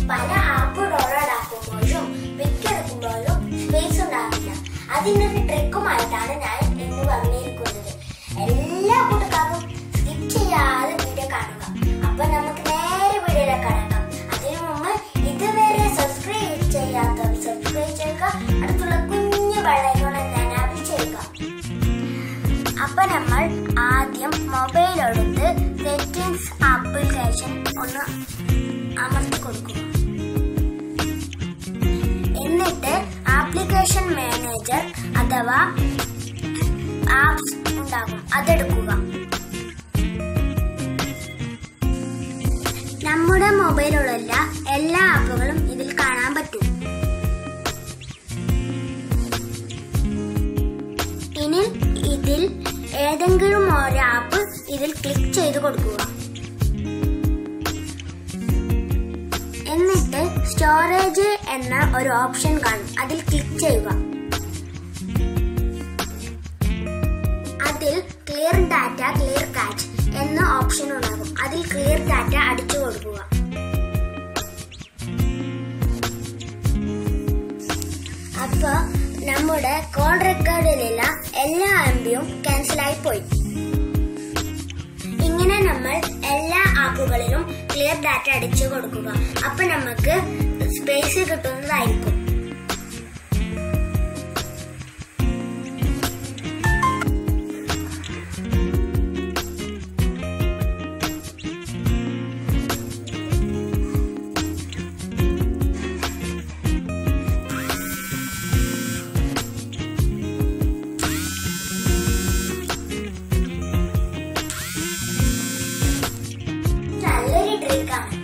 പല app download ആക്കുമ്പോഴും വിക്കെടുക്കുമ്പോഴും സ്പേസ് ഉണ്ടാവില്ല അതിനൊരു ട്രിക്കുമായിട്ടാണ് ഞാൻ ഇന്ന് വന്നിരിക്കുന്നത് എല്ലാ കൂട്ടുകാർക്കും സ്കിപ്പ് ചെയ്യാതെ വീഡിയോ കാണുക അപ്പൊ നമുക്ക് നേരെ വീഡിയോയിലേക്ക് കടക്കാം അതിനു മുമ്പ് ഇതുവരെ സബ്സ്ക്രൈബ് ചെയ്യാത്തവർ സബ്സ്ക്രൈബ് ചെയ്യുക അടുത്തുള്ള കുഞ്ഞു ബെല്ലൈക്കൺ എനാബിൾ ചെയ്യുക അപ്പൊ നമ്മൾ ആദ്യം മൊബൈൽ എടുത്ത് സെറ്റിംഗ്സ് ആപ്ലിക്കേഷൻ ഒന്ന് അമർത്തി കൊടുക്കുക എന്നിട്ട് ആപ്ലിക്കേഷൻ മാനേജർ അഥവാ ആപ്സ് ഉണ്ടാകും അതെടുക്കുക നമ്മുടെ മൊബൈലിലുള്ള എല്ലാ ആപ്പുകളും ഇതിൽ കാണാൻ പറ്റും ഇനി ഇതിൽ ഏതെങ്കിലും ഒരു ആപ്പ് ഇതിൽ ക്ലിക്ക് ചെയ്ത് കൊടുക്കുക എന്നിട്ട് സ്റ്റോറേജ് എന്ന ഒരു ഓപ്ഷൻ കാണും അതിൽ ക്ലിക്ക് ചെയ്യുക അതിൽ ക്ലിയർ ഡാറ്റ ക്ലിയർ കാച്ച് എന്ന ഓപ്ഷൻ ഉണ്ടാകും അതിൽ ക്ലിയർ ഡാറ്റ അടിച്ചു കൊടുക്കുക അപ്പൊ നമ്മുടെ കോൾ റെക്കോർഡിലുള്ള എല്ലാ എംബിയും ക്യാൻസൽ ആയി പോയി ഇങ്ങനെ നമ്മൾ എല്ലാ ആപ്പുകളിലും ക്ലിയർ ഡാറ്റ അടിച്ചു കൊടുക്കുക അപ്പൊ നമുക്ക് സ്പേസ് കിട്ടുന്നതായിരിക്കും നല്ലൊരു ട്രിക്കാണ്